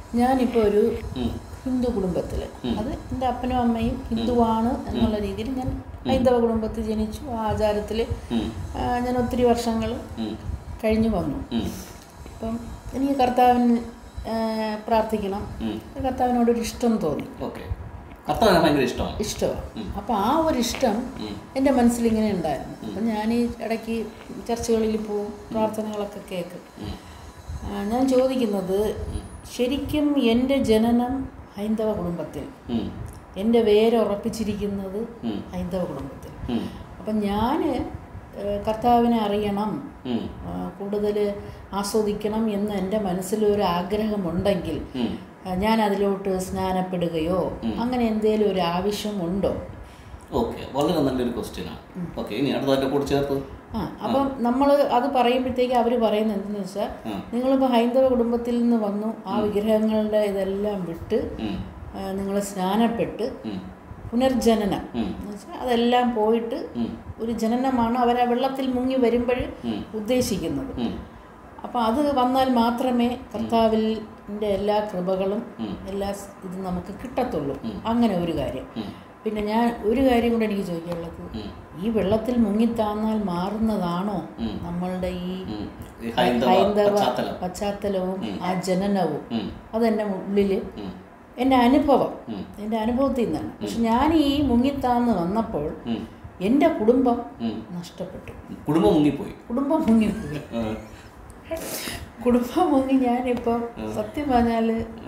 ഞാനിപ്പോൾ ഒരു ഉം. ഹിന്ദു കുടുംബത്തിൽ ഉം. അത് എൻ്റെ അപ്പനും അമ്മയും ഹിന്ദുവാണ് എന്നുള്ള രീതിയിൽ ഞാൻ ഹൈന്ദവ കുടുംബത്തിൽ ജനിച്ചു ആ ആചാരത്തിൽ ഉം. ഞാൻ ഒത്തിരി വർഷങ്ങൾ ഉം. കഴിഞ്ഞു വന്നു ഉം. അപ്പം എനിക്ക് കർത്താവിന് ആ, പ്രാർത്ഥിക്കണം ഉം. കർത്താവിനോടൊരു ഇഷ്ടം തോന്നി ഓക്കെ കർത്താവിനെ ഭയങ്കര ഇഷ്ടമാണ് ഇഷ്ടമാണ് അപ്പം ആ ഒരു ഇഷ്ടം ഉം. എൻ്റെ മനസ്സിൽ ഇങ്ങനെ ഉണ്ടായിരുന്നു അപ്പം ഞാൻ ഈ ഇടയ്ക്ക് ചർച്ചകളിൽ പോവും പ്രാർത്ഥനകളൊക്കെ കേൾക്കും ഉം. ആ, ഞാൻ ചോദിക്കുന്നത് ശരിക്കും എൻ്റെ ജനനം ഹൈന്ദവ കുടുംബത്തിൽ ഉം. എൻ്റെ വേരുറപ്പിച്ചിരിക്കുന്നത് ഉം. ഹൈന്ദവ കുടുംബത്തിൽ ഉം. അപ്പം ഞാൻ കർത്താവിനെ അറിയണം ഉം. കൂടുതൽ ആസ്വദിക്കണം എന്ന് എൻ്റെ മനസ്സിലൊരു ആഗ്രഹമുണ്ടെങ്കിൽ ഉം. ആ, ഞാൻ അതിലോട്ട് സ്നാനപ്പെടുകയോ അങ്ങനെ എന്തെങ്കിലും ഒരു ആവശ്യമുണ്ടോ ഓക്കെ വളരെ നല്ലൊരു ക്വസ്റ്റ്യനാണ് ഓക്കെ ഇനി അടുത്തതിൻ്റെ കൂടെ ചേർത്ത് ആ അപ്പം നമ്മൾ അത് പറയുമ്പോഴത്തേക്ക് അവർ പറയുന്നത് എന്തെന്ന് വെച്ചാൽ ആ. നിങ്ങളിപ്പോൾ ഹൈന്ദവ കുടുംബത്തിൽ നിന്ന് വന്നു ആ വിഗ്രഹങ്ങളുടെ ഇതെല്ലാം വിട്ട് ഉം. നിങ്ങൾ സ്നാനപ്പെട്ട് ഉം. പുനർജനനം ഉം. എന്ന് വെച്ചാൽ അതെല്ലാം പോയിട്ട് ഉം. ഒരു ജനനമാണ് അവർ ആ വെള്ളത്തിൽ മുങ്ങി വരുമ്പോൾ ഉം. ഉദ്ദേശിക്കുന്നത് ഉം. അപ്പം അത് വന്നാൽ മാത്രമേ കർത്താവിൻ്റെ എല്ലാ കൃപകളും ഉം. എല്ലാ സ് ഇതും നമുക്ക് കിട്ടത്തുള്ളൂ അങ്ങനെ ഒരു കാര്യം ഉം. പിന്നെ ഞാൻ ഒരു കാര്യം കൂടെ എനിക്ക് ചോദിക്കാനുള്ളത് ഉം. ഈ വെള്ളത്തിൽ മുങ്ങിത്താന്നാൽ മാറുന്നതാണോ ഉം. നമ്മളുടെ ഈ ഉം. ഈ ഹൈന്ദവ പശ്ചാത്തലം പശ്ചാത്തലവും ആ ജനനവും ഉം. അതെൻ്റെ ഉള്ളിൽ ഉം. എൻ്റെ അനുഭവം ഉം. എൻ്റെ അനുഭവത്തിൽ നിന്നാണ് പക്ഷെ ഞാൻ ഈ മുങ്ങിത്താന്ന് വന്നപ്പോൾ ഉം. എൻ്റെ കുടുംബം ഉം. നഷ്ടപ്പെട്ടു കുടുംബം മുങ്ങിപ്പോയി കുടുംബം മുങ്ങിപ്പോയി ആ. കുടുംബം മുങ്ങി ഞാനിപ്പോൾ സത്യം പറഞ്ഞാൽ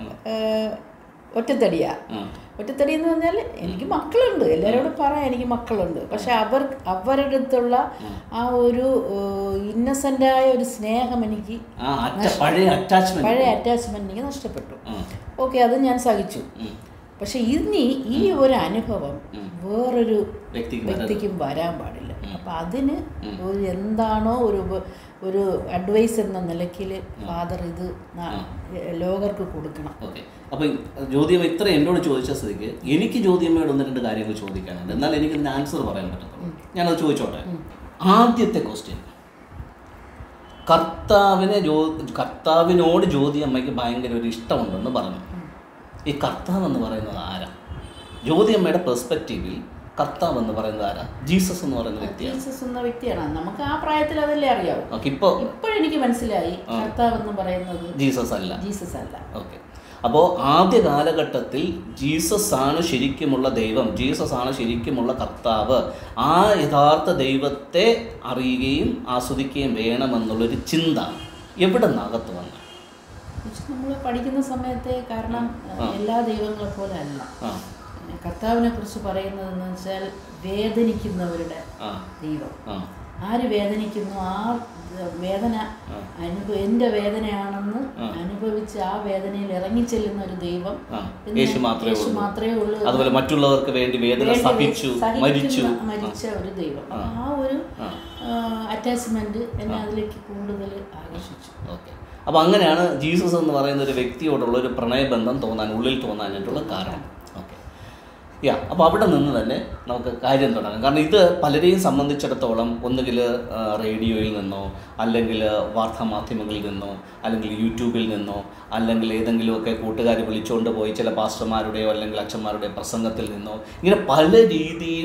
ഒറ്റത്തടിയാ ആ. ഒറ്റത്തടി എന്ന് പറഞ്ഞാൽ എനിക്ക് മക്കളുണ്ട് എല്ലാവരോടും പറയാം എനിക്ക് മക്കളുണ്ട് പക്ഷെ അവർ അവരുടെ അടുത്തുള്ള ആ ഒരു ഇന്നസെൻ്റായ ഒരു സ്നേഹം എനിക്ക് ആ അറ്റ പഴയ അറ്റാച്ച്മെന്റ് പഴയ അറ്റാച്ച്മെന്റ് എനിക്ക് നഷ്ടപ്പെട്ടു ആ. ഓക്കെ അത് ഞാൻ സഹിച്ചു ഉം. പക്ഷെ ഇനി ഈ ഒരു അനുഭവം വേറൊരു വ്യക്തിക്ക് വരരുത്. വ്യക്തിക്കും വരാൻ പാടില്ല അപ്പം അതിന് ഒരു എന്താണോ ഒരു ഉപ- ഒരു അഡ്വൈസ് എന്ന നിലയ്ക്ക് ഫാദർ ഇത് ന- ലോകർക്ക് കൊടുക്കണം ഓക്കെ അപ്പം ജ്യോതിയമ്മ ഇത്ര എന്നോട് ചോദിച്ച സ്ഥിതിക്ക് എനിക്ക് ജ്യോതിയമ്മയോട് ഒന്ന് രണ്ട് കാര്യങ്ങൾ ചോദിക്കാനുണ്ട് എന്നാൽ എനിക്ക് ഇതിന് ആൻസർ പറയാൻ പറ്റത്തുള്ളൂ ഞാനത് ചോദിച്ചോട്ടെ ആദ്യത്തെ ക്വസ്റ്റ്യൻ കർത്താവിനെ ജ്യോ കർത്താവിനോട് ജ്യോതിയമ്മയ്ക്ക് ഭയങ്കര ഒരു ഇഷ്ടമുണ്ടെന്ന് പറഞ്ഞു ഈ കർത്താവ് എന്ന് പറയുന്നത് ആരാ ജ്യോതിയമ്മയുടെ പെർസ്പെക്റ്റീവിൽ കർത്താവ് എന്ന് പറയുന്നത് ആരാ ജീസസ് എന്ന് പറയുന്ന വ്യക്തിയാണ് ജീസസ് എന്ന വ്യക്തിയാണ് നമുക്ക് ആ പ്രായത്തിൽ അതല്ലേ അറിയാവൂ ഓക്കെ ഇപ്പോൾ ഇപ്പോഴെനിക്ക് മനസ്സിലായി കർത്താവ് എന്ന് പറയുന്നത് ജീസസ് അല്ല ജീസസ് അല്ല ഓക്കെ അപ്പോൾ ആദ്യ കാലഘട്ടത്തിൽ ജീസസ് ആണ് ശരിക്കുമുള്ള ദൈവം ജീസസ് ആണ് ശരിക്കുമുള്ള കർത്താവ് ആ യഥാർത്ഥ ദൈവത്തെ അറിയുകയും ആസ്വദിക്കുകയും വേണമെന്നുള്ളൊരു ചിന്ത എവിടെ നിന്നകത്ത് വന്നു നമ്മൾ പഠിക്കുന്ന സമയത്തെ കാരണം എല്ലാ ദൈവങ്ങളെ പോലെ അല്ല ആ കർത്താവിനെ കുറിച്ച് പറയുന്നതെന്ന് വെച്ചാൽ വേദനിക്കുന്നവരുടെ ആ ദൈവം ആ ആര് വേദനിക്കുന്നു ആ വേദന അനുഭവ എൻ്റെ വേദനയാണെന്ന് അനുഭവിച്ച് ആ വേദനയിൽ ഇറങ്ങിച്ചെല്ലുന്ന ഒരു ദൈവം ആ എന്ന് യേശു മാത്രമേ യേശു ഉള്ളൂ മാത്രമേ ഉള്ളൂ അതുപോലെ മറ്റുള്ളവർക്ക് വേണ്ടി വേദന വേണ്ടി സഹിച്ചു സഹിക്കുന്ന- മരിച്ചു മരിച്ച ഒരു ദൈവം അപ്പൊ ആ ഒരു അറ്റാച്ച്മെന്റ് എന്നെ അതിലേക്ക് കൂടുതൽ ആകർഷിച്ചു ഓക്കെ അപ്പോൾ അങ്ങനെയാണ് ജീസസ് എന്ന് പറയുന്ന ഒരു വ്യക്തിയോടുള്ള ഒരു പ്രണയബന്ധം തോന്നാൻ ഉള്ളിൽ തോന്നാനായിട്ടുള്ള കാരണം ഓക്കെ യാ അപ്പോൾ അവിടെ നിന്ന് തന്നെ നമുക്ക് കാര്യം തുടങ്ങാം കാരണം ഇത് പലരെയും സംബന്ധിച്ചിടത്തോളം ഒന്നുകിൽ റേഡിയോയിൽ നിന്നോ അല്ലെങ്കിൽ വാർത്താമാധ്യമങ്ങളിൽ നിന്നോ അല്ലെങ്കിൽ യൂട്യൂബിൽ നിന്നോ അല്ലെങ്കിൽ ഏതെങ്കിലുമൊക്കെ കൂട്ടുകാർ വിളിച്ചുകൊണ്ട് പോയി ചില പാസ്റ്റർമാരുടെയോ അല്ലെങ്കിൽ അച്ഛന്മാരുടെയോ പ്രസംഗത്തിൽ നിന്നോ ഇങ്ങനെ പല രീതിയിൽ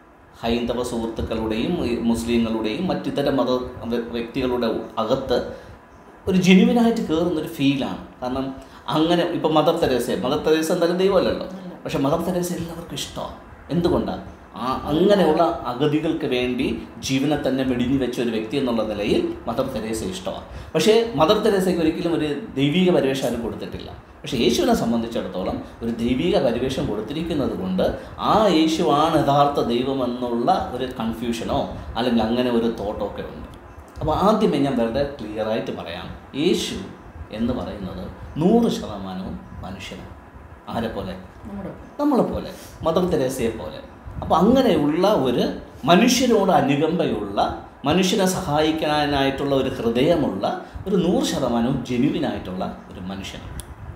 ഹൈന്ദവ സുഹൃത്തുക്കളുടെയും ഈ മുസ്ലിങ്ങളുടെയും മറ്റിതര മത വ്യക്തികളുടെ അകത്ത് ഒരു ജെനുവിനായിട്ട് കയറുന്നൊരു ഫീലാണ് കാരണം അങ്ങനെ ഇപ്പം മദർ തെരേസ മദർ തെരേസ എന്തായാലും ദൈവമല്ലല്ലോ പക്ഷെ മദർ തെരേസ എല്ലാവർക്കും ഇഷ്ടമാണ് എന്തുകൊണ്ടാണ് ആ അങ്ങനെയുള്ള അഗതികൾക്ക് വേണ്ടി ജീവനെ തന്നെ വെടിഞ്ഞു വെച്ച ഒരു വ്യക്തി എന്നുള്ള നിലയിൽ മദർ തെരേസ ഇഷ്ടമാണ് പക്ഷേ മദർ തെരേസയ്ക്ക് ഒരിക്കലും ഒരു ദൈവിക പരിവേഷം ആരും കൊടുത്തിട്ടില്ല പക്ഷേ യേശുവിനെ സംബന്ധിച്ചിടത്തോളം ഒരു ദൈവിക പരിവേഷം കൊടുത്തിരിക്കുന്നത് കൊണ്ട് ആ യേശുവാണ് യഥാർത്ഥ ദൈവമെന്നുള്ള ഒരു കൺഫ്യൂഷനോ അല്ലെങ്കിൽ അങ്ങനെ ഒരു തോട്ടോ ഒക്കെ ഉണ്ട് അപ്പോൾ ആദ്യമേ ഞാൻ വളരെ ക്ലിയറായിട്ട് പറയാം യേശു എന്ന് പറയുന്നത് നൂറ് ശതമാനവും മനുഷ്യനാണ് ആരെ പോലെ നമ്മുടെ നമ്മളെ പോലെ മദർ തെരേസയെ പോലെ അപ്പോൾ അങ്ങനെയുള്ള ഒരു മനുഷ്യരോട് അനുകമ്പയുള്ള മനുഷ്യനെ സഹായിക്കാനായിട്ടുള്ള ഒരു ഹൃദയമുള്ള ഒരു നൂറ് ശതമാനവും ജെനുവിനായിട്ടുള്ള ഒരു മനുഷ്യനാണ്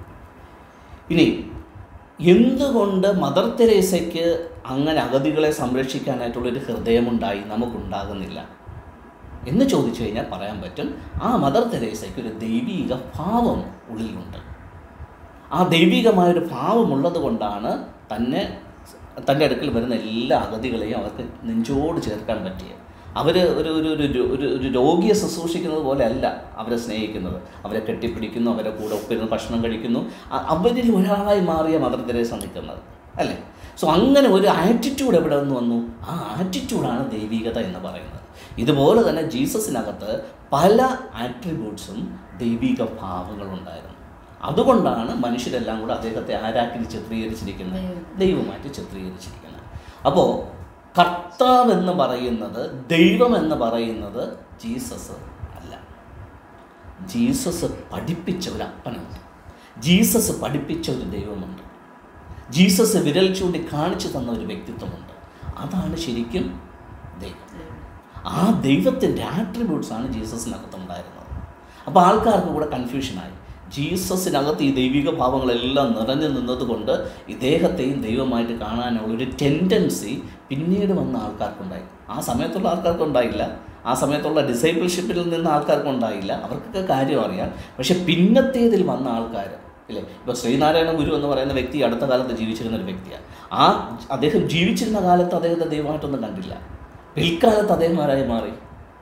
ഇനി എന്തുകൊണ്ട് മദർ തെരേസയ്ക്ക് അങ്ങനെ അഗതികളെ സംരക്ഷിക്കാനായിട്ടുള്ളൊരു ഹൃദയമുണ്ടായി നമുക്കുണ്ടാകുന്നില്ല എന്ന് ചോദിച്ചു കഴിഞ്ഞാൽ പറയാൻ പറ്റും ആ മദർ തെരേസയ്ക്ക് ഒരു ദൈവീക ഭാവം ഉള്ളിലുണ്ട് ആ ദൈവികമായൊരു ഭാവമുള്ളത് കൊണ്ടാണ് തന്നെ തൻ്റെ അടുക്കൽ വരുന്ന എല്ലാ അഗതികളെയും അവർക്ക് നെഞ്ചോട് ചേർക്കാൻ പറ്റിയത് അവർ ഒരു ഒരു ഒരു ഒരു- ഒരു ഒരു രോഗിയെ ശുശ്രൂഷിക്കുന്നത് പോലെ അല്ല അവരെ സ്നേഹിക്കുന്നത് അവരെ കെട്ടിപ്പിടിക്കുന്നു അവരെ കൂടെ ഒപ്പിരുന്ന് ഭക്ഷണം കഴിക്കുന്നു അ- അവരിൽ ഒരാളായി മാറിയ മദർ തെരേസ നിൽക്കുന്നത് അല്ലേ സോ അങ്ങനെ ഒരു ആറ്റിറ്റ്യൂഡ് എവിടെ നിന്ന് വന്നു ആ ആറ്റിറ്റ്യൂഡാണ് ദൈവികത എന്ന് പറയുന്നത് ഇതുപോലെ തന്നെ ജീസസിനകത്ത് പല ആട്രിബ്യൂട്ട്സും ദൈവിക ഭാവങ്ങളുണ്ടായിരുന്നു അതുകൊണ്ടാണ് മനുഷ്യരെല്ലാം കൂടെ അദ്ദേഹത്തെ ആരാക്കി ചിത്രീകരിച്ചിരിക്കുന്നത് ദൈവമായിട്ട് ചിത്രീകരിച്ചിരിക്കുന്നത് അപ്പോൾ കർത്താവ് എന്ന് പറയുന്നത് ദൈവം എന്ന് പറയുന്നത് ജീസസ് അല്ല ജീസസ് പഠിപ്പിച്ച ഒരു അപ്പനുണ്ട് ജീസസ് പഠിപ്പിച്ച ഒരു ദൈവമുണ്ട് ജീസസ് വിരൽ ചൂണ്ടി കാണിച്ചു തന്ന ഒരു വ്യക്തിത്വമുണ്ട് അതാണ് ശരിക്കും ദൈവം ആ ദൈവത്തിൻ്റെ ആട്രിബ്യൂട്ട്സാണ് ജീസസിനകത്തുണ്ടായിരുന്നത് അപ്പോൾ ആൾക്കാർക്ക് കൂടെ കൺഫ്യൂഷനായി ജീസസിനകത്ത് ഈ ദൈവിക ഭാവങ്ങളെല്ലാം നിറഞ്ഞു നിന്നതുകൊണ്ട് ഇദ്ദേഹത്തെയും ദൈവമായിട്ട് കാണാനുള്ള ഒരു ടെൻഡൻസി പിന്നീട് വന്ന ആൾക്കാർക്കുണ്ടായി ആ സമയത്തുള്ള ആൾക്കാർക്കുണ്ടായില്ല ആ സമയത്തുള്ള ഡിസൈബിൾഷിപ്പിൽ നിന്ന് ആൾക്കാർക്കുണ്ടായില്ല അവർക്കൊക്കെ കാര്യം അറിയാം പക്ഷെ പിന്നത്തേതിൽ വന്ന ആൾക്കാർ ഇല്ലേ ഇപ്പോൾ ശ്രീനാരായണ ഗുരു എന്ന് പറയുന്ന വ്യക്തി അടുത്ത കാലത്ത് ജീവിച്ചിരുന്ന ഒരു വ്യക്തിയാണ് ആ അദ്ദേഹം ജീവിച്ചിരുന്ന കാലത്ത് അദ്ദേഹത്തെ ദൈവമായിട്ടൊന്നും കണ്ടില്ല പിൽക്കാലത്ത് അദ്ദേഹം ആരായി മാറി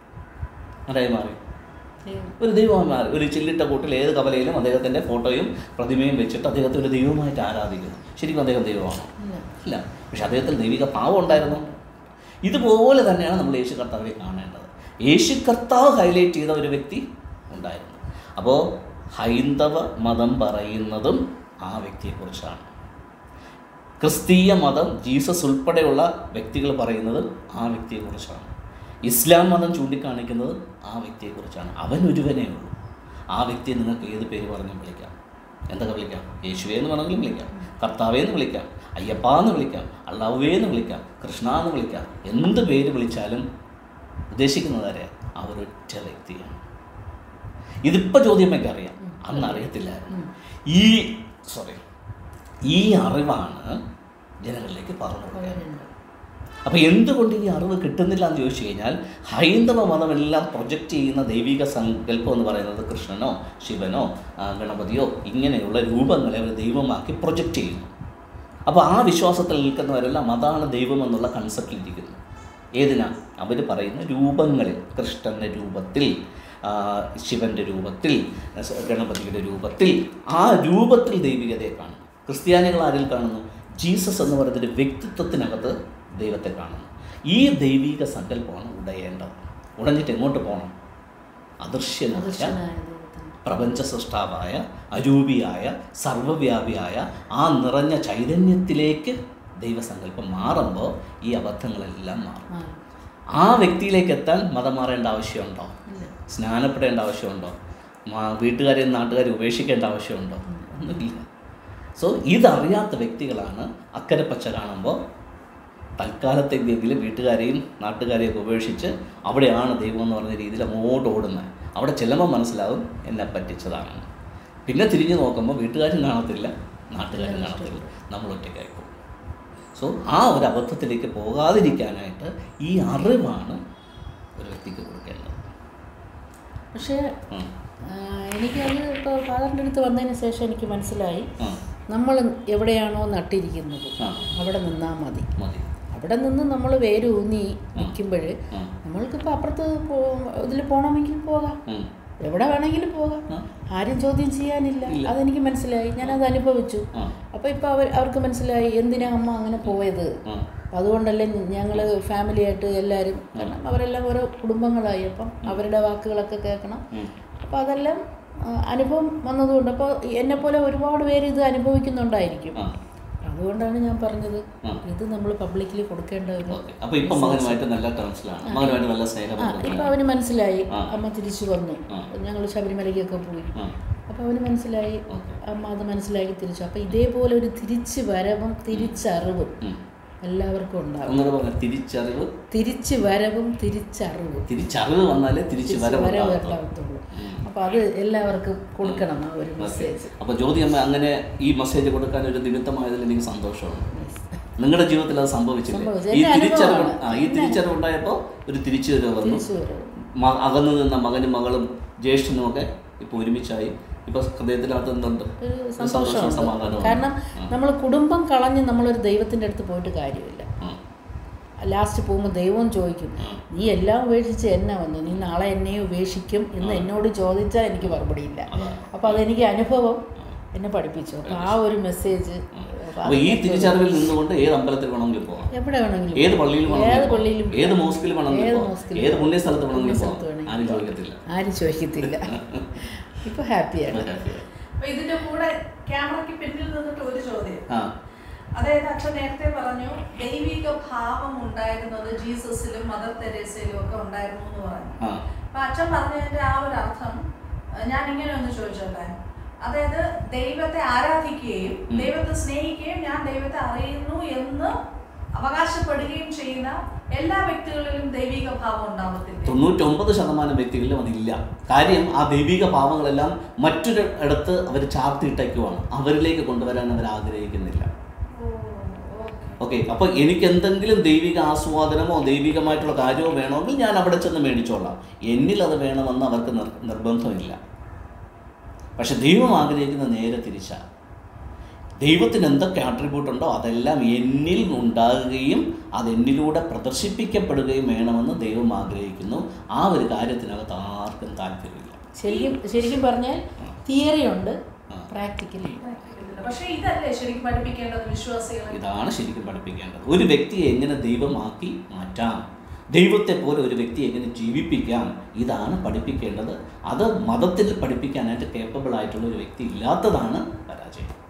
ആരായി മാറി ഒരു ദൈവമായി മാറി ഒരു ചില്ലിട്ട കൂട്ടിൽ ഏത് കവലയിലും അദ്ദേഹത്തിൻ്റെ ഫോട്ടോയും പ്രതിമയും വെച്ചിട്ട് അദ്ദേഹത്തെ ഒരു ദൈവമായിട്ട് ആരാധിക്കുന്നു ശരിക്കും അദ്ദേഹം ദൈവമാണോ ഇല്ല പക്ഷെ അദ്ദേഹത്തിൽ ദൈവിക ഭാവം ഉണ്ടായിരുന്നു ഇതുപോലെ തന്നെയാണ് നമ്മൾ യേശു കർത്താവിനെ കാണേണ്ടത് യേശു കർത്താവ് ഹൈലൈറ്റ് ചെയ്ത ഒരു വ്യക്തി ഉണ്ടായിരുന്നു അപ്പോൾ ഹൈന്ദവ മതം പറയുന്നതും ആ വ്യക്തിയെക്കുറിച്ചാണ് ക്രിസ്തീയ മതം ജീസസ് ഉൾപ്പെടെയുള്ള വ്യക്തികൾ പറയുന്നതും ആ വ്യക്തിയെക്കുറിച്ചാണ് ഇസ്ലാം മതം ചൂണ്ടിക്കാണിക്കുന്നത് ആ വ്യക്തിയെക്കുറിച്ചാണ് അവൻ ഒരുവനേ ഉള്ളൂ ആ വ്യക്തിയെ നിങ്ങൾക്ക് ഏത് പേര് പറഞ്ഞും വിളിക്കാം എന്തൊക്കെ വിളിക്കാം യേശുവേ എന്ന് വേണമെങ്കിലും വിളിക്കാം കർത്താവേ എന്ന് വിളിക്കാം അയ്യപ്പ എന്ന് വിളിക്കാം അള്ളാഹുവേ എന്ന് വിളിക്കാം കൃഷ്ണ എന്ന് വിളിക്കാം എന്ത് പേര് വിളിച്ചാലും ഉദ്ദേശിക്കുന്നത് ആരെ ആ ഒരൊറ്റ വ്യക്തിയാണ് ഇതിപ്പോൾ ചോദ്യമൊക്കെ അറിയാം അന്ന് അറിയത്തില്ലായിരുന്നു ഈ സോറി ഈ അറിവാണ് ജനങ്ങളിലേക്ക് പറഞ്ഞു കൊടുക്കുന്നത് അപ്പോൾ എന്തുകൊണ്ട് ഈ അറിവ് കിട്ടുന്നില്ല എന്ന് ചോദിച്ചു കഴിഞ്ഞാൽ ഹൈന്ദവ മതമെല്ലാം പ്രൊജക്റ്റ് ചെയ്യുന്ന ദൈവിക സങ്കല്പം എന്ന് പറയുന്നത് കൃഷ്ണനോ ശിവനോ ആ, ഗണപതിയോ ഇങ്ങനെയുള്ള രൂപങ്ങളെ അവർ ദൈവമാക്കി പ്രൊജക്റ്റ് ചെയ്യുന്നു അപ്പോൾ ആ വിശ്വാസത്തിൽ നിൽക്കുന്നവരെല്ലാം അതാണ് ദൈവം എന്നുള്ള കൺസെപ്റ്റിൽ ഇരിക്കുന്നു ഏതിനാ അവർ പറയുന്ന രൂപങ്ങളിൽ കൃഷ്ണൻ്റെ രൂപത്തിൽ ആ, ശിവൻ്റെ രൂപത്തിൽ സ- ഗണപതിയുടെ രൂപത്തിൽ ആ രൂപത്തിൽ ദൈവികതയെ കാണുന്നു ക്രിസ്ത്യാനികൾ ആരിൽ കാണുന്നു ജീസസ് എന്ന് പറയുന്നൊരു വ്യക്തിത്വത്തിനകത്ത് ദൈവത്തെ കാണുന്നു ഈ ദൈവിക സങ്കല്പമാണ് ഉടയേണ്ടത് ഉടഞ്ഞിട്ട് എങ്ങോട്ട് പോകണം അദൃശ്യനായ അദൃശ്യനായ ദൈവത്തിന് പ്രപഞ്ച സൃഷ്ടാവായ അരൂപിയായ സർവവ്യാപിയായ ആ നിറഞ്ഞ ചൈതന്യത്തിലേക്ക് ദൈവസങ്കല്പം മാറുമ്പോൾ ഈ അബദ്ധങ്ങളെല്ലാം മാറും ആ, ആ വ്യക്തിയിലേക്ക് എത്താൻ മതം മാറേണ്ട ആവശ്യമുണ്ടോ ഇല്ല. സ്നാനപ്പെടേണ്ട ആവശ്യമുണ്ടോ മാ- വീട്ടുകാരെയും നാട്ടുകാരെ ഉപേക്ഷിക്കേണ്ട ആവശ്യമുണ്ടോ ഒന്നുമില്ല സോ ഇതറിയാത്ത വ്യക്തികളാണ് അക്കരെ പച്ച കാണുമ്പോൾ തൽക്കാലത്തേക്കെങ്കിലും വീട്ടുകാരെയും നാട്ടുകാരെയും ഒക്കെ ഉപേക്ഷിച്ച് അവിടെയാണ് ദൈവം എന്ന് പറഞ്ഞ രീതിയിൽ അങ്ങോട്ട് ഓടുന്നത് അവിടെ ചെല്ലുമ്പോൾ മനസ്സിലാവും എന്നെ പറ്റിച്ചതാണ് പിന്നെ തിരിഞ്ഞു നോക്കുമ്പോൾ വീട്ടുകാരും കാണത്തില്ല നാട്ടുകാരും കാണത്തില്ല നമ്മൾ ഒറ്റയ്ക്കായി പോകും സോ ആ ഒരു അബദ്ധത്തിലേക്ക് പോകാതിരിക്കാനായിട്ട് ഈ അറിവാണ് ഒരു വ്യക്തിക്ക് കൊടുക്കേണ്ടത് പക്ഷേ ഉം. ആ, എനിക്കത് ഇപ്പോൾ ഫാദറിൻ്റെ അടുത്ത് വന്നതിന് ശേഷം എനിക്ക് മനസ്സിലായി ആ നമ്മൾ എവിടെയാണോ നട്ടിരിക്കുന്നത് ആ അവിടെ നിന്നാൽ മതി മതി അവിടെ നിന്ന് നമ്മൾ വേരൂന്നി നിൽക്കുമ്പോൾ ആ നമ്മൾക്കിപ്പോൾ അപ്പുറത്ത് ഇതിൽ പോകണമെങ്കിൽ പോകാം ഉം. എവിടെ വേണമെങ്കിലും പോകാം ആ. ആരും ചോദ്യം ചെയ്യാനില്ല ഇല്ല. അതെനിക്ക് മനസ്സിലായി ഞാനത് അനുഭവിച്ചു ആ അപ്പോൾ ഇപ്പോൾ അവർ അവർക്ക് മനസ്സിലായി എന്തിനാ അമ്മ അങ്ങനെ പോയത് ആ അതുകൊണ്ടല്ലേ ഞങ്ങൾ ഫാമിലിയായിട്ട് എല്ലാവരും കാരണം അവരെല്ലാം ഓരോ കുടുംബങ്ങളായി അപ്പം അവരുടെ വാക്കുകളൊക്കെ കേൾക്കണം ഉം. അപ്പോൾ അതെല്ലാം ആ, അനുഭവം വന്നതുകൊണ്ട് അപ്പോൾ എന്നെപ്പോലെ ഒരുപാട് പേര് ഇത് അനുഭവിക്കുന്നുണ്ടായിരിക്കും ആ അതുകൊണ്ടാണ് ഞാൻ പറഞ്ഞത് ആ. ഇത് നമ്മൾ പബ്ലിക്കിൽ കൊടുക്കേണ്ട ഒരു ഓക്കെ അപ്പോൾ ഇപ്പം മകനുമായിട്ട് നല്ല ടേംസിലാണ് മകനുമായിട്ട് നല്ല ആ ഇപ്പം സ്നേഹബന്ധത്തിലാണ് അവന് മനസ്സിലായി ആ. അമ്മ തിരിച്ചു വന്നു ആ. ഞങ്ങൾ ശബരിമലയ്ക്കൊക്കെ പോയി ആ അപ്പോൾ അവന് മനസ്സിലായി ഓക്കെ അമ്മ അത് മനസ്സിലാക്കി തിരിച്ചു അപ്പോൾ ഇതേപോലെ ഒരു തിരിച്ച് വരവും തിരിച്ചറിവും ഉം. എല്ലാവർക്കും ഉണ്ടാവും ഒന്നുകൂടെ പറഞ്ഞ തിരിച്ചറിവ് തിരിച്ച് വരവും തിരിച്ചറിവും തിരിച്ചറിവ് വന്നാലേ തിരിച്ച് തിരിച്ച് വരവ് വരവ് ഉണ്ടാകത്തുള്ളൂ. ഉണ്ടാകത്തുള്ളൂ അപ്പോൾ അത് എല്ലാവർക്കും കൊടുക്കണം ആ ഒരു മെസ്സേജ് അപ്പോൾ ജ്യോതി അമ്മ അങ്ങനെ ഈ മെസ്സേജ് കൊടുക്കാൻ ഒരു നിമിത്തമായതിൽ എനിക്ക് സന്തോഷമാണ് നിങ്ങളുടെ ജീവിതത്തിൽ അത് സംഭവിച്ചില്ലേ സംഭവിച്ചു. ഈ എൻ്റെ തിരിച്ചറിവ് അനുഭവമാണ്. ആ ഈ തിരിച്ചറിവ് ഉണ്ടായപ്പോൾ ഒരു തിരിച്ചുവരവ് വന്നു തിരിച്ചു വരവ് മ- അകന്നു നിന്ന മകനും മകളും ജ്യേഷ്ഠനും ഒക്കെ ഇപ്പോൾ ഒരുമിച്ചായി ഇപ്പൊ ഹൃദയത്തിനകത്ത് എന്തുണ്ട് ഒരു ഒരു സന്തോഷമുണ്ട് സമാധാനവും കാരണം നമ്മൾ കുടുംബം കളഞ്ഞ് നമ്മളൊരു ദൈവത്തിൻ്റെ അടുത്ത് പോയിട്ട് കാര്യമില്ല ഉം. ലാസ്റ്റ് പോകുമ്പോൾ ദൈവം ചോദിക്കും നീ എല്ലാം ഉപേക്ഷിച്ച് എന്നെ വന്നു നീ നാളെ എന്നെ ഉപേക്ഷിക്കും എന്ന് എന്നോട് ചോദിച്ചാൽ എനിക്ക് മറുപടിയില്ല അപ്പോൾ അതെനിക്ക് അനുഭവം എന്നെ പഠിപ്പിച്ചു അപ്പോൾ ആ ഒരു മെസ്സേജ് അപ്പൊ ഈ തിരിച്ചറിവിൽ നിന്നുകൊണ്ട് ഏത് അമ്പലത്തിൽ വേണമെങ്കിലും പോവാം എവിടെ വേണമെങ്കിലും ഏത് പള്ളിയിൽ ഏത് വേണമെങ്കിലും പള്ളിയിലും പോവാം. ഏത് മോസ്കിൽ വേണമെങ്കിലും ഏത് പോവാം. മോസ്കിലും ഏത് പുണ്യ സ്ഥലത്ത് വേണമെങ്കിലും പുണ്യ പോവാം സ്ഥലത്ത് വേണമെങ്കിലും ആരും ചോദിക്കത്തില്ല ആരും ചോദിക്കത്തില്ല ഇപ്പോൾ ഹാപ്പിയാണ് അപ്പൊ ഇതിന്റെ കൂടെ ക്യാമറയ്ക്ക് പിന്നിൽ നിന്നിട്ട് ഒരു ചോദ്യം ആ അതായത് അച്ഛൻ നേരത്തെ പറഞ്ഞു ദൈവിക ഭാവം ഉണ്ടായിരുന്നത് ജീസസിലും മദർ തെരേസയിലും ഒക്കെ ഉണ്ടായിരുന്നു എന്ന് പറഞ്ഞു ആ അപ്പൊ അച്ഛൻ പറഞ്ഞതിന്റെ ആ ഒരു അർത്ഥം അഹ് ഞാൻ ഇങ്ങനെ ഒന്ന് ചോദിച്ചോട്ടെ അതായത് ദൈവത്തെ ആരാധിക്കുകയും ഉം. ദൈവത്തെ സ്നേഹിക്കുകയും ഞാൻ ദൈവത്തെ അറിയുന്നു എന്ന് അവകാശപ്പെടുകയും ചെയ്യുന്ന എല്ലാ വ്യക്തികളിലും ദൈവിക ഭാവം ഉണ്ടാവത്തില്ല തൊണ്ണൂറ്റൊമ്പത് ശതമാനം വ്യക്തികളിലും അതില്ല കാര്യം ആ ദൈവിക ഭാവങ്ങളെല്ലാം മറ്റൊരു ഇടത്ത് അവർ ചാർത്തിയിട്ടേക്കുവാണ് അവരിലേക്ക് കൊണ്ടുവരാൻ അവർ ആഗ്രഹിക്കുന്നില്ല ഓക്കെ അപ്പോൾ എനിക്ക് എന്തെങ്കിലും ദൈവിക ആസ്വാദനമോ ദൈവികമായിട്ടുള്ള കാര്യമോ വേണമെങ്കിൽ ഞാൻ അവിടെ ചെന്ന് മേടിച്ചോളാം എന്നിൽ അത് വേണമെന്ന് അവർക്ക് നിർ നിർബന്ധമില്ല പക്ഷെ ദൈവം ആഗ്രഹിക്കുന്ന നേരെ തിരിച്ചാണ് ദൈവത്തിന് എന്തൊക്കെ ആട്രിബ്യൂട്ട് ഉണ്ടോ അതെല്ലാം എന്നിൽ ഉണ്ടാകുകയും അത് എന്നിലൂടെ പ്രദർശിപ്പിക്കപ്പെടുകയും വേണമെന്ന് ദൈവം ആഗ്രഹിക്കുന്നു ആ ഒരു കാര്യത്തിനകത്ത് ആർക്കും താല്പര്യമില്ല ശരിക്കും ശരിക്കും പറഞ്ഞാൽ തിയറി ഉണ്ട് ആ. പ്രാക്ടിക്കലി പക്ഷെ ഇതല്ലേ ശരിക്കും പഠിപ്പിക്കേണ്ടത് വിശ്വാസികളെ ഇതാണ് ശരിക്കും പഠിപ്പിക്കേണ്ടത് ഒരു വ്യക്തിയെ എങ്ങനെ ദൈവമാക്കി മാറ്റാം ദൈവത്തെ പോലെ ഒരു വ്യക്തിയെ എങ്ങനെ ജീവിപ്പിക്കാം ഇതാണ് പഠിപ്പിക്കേണ്ടത് അത് മതത്തിൽ പഠിപ്പിക്കാനായിട്ട് കേപ്പബിൾ ആയിട്ടുള്ള ഒരു വ്യക്തി ഇല്ലാത്തതാണ് പരാജയം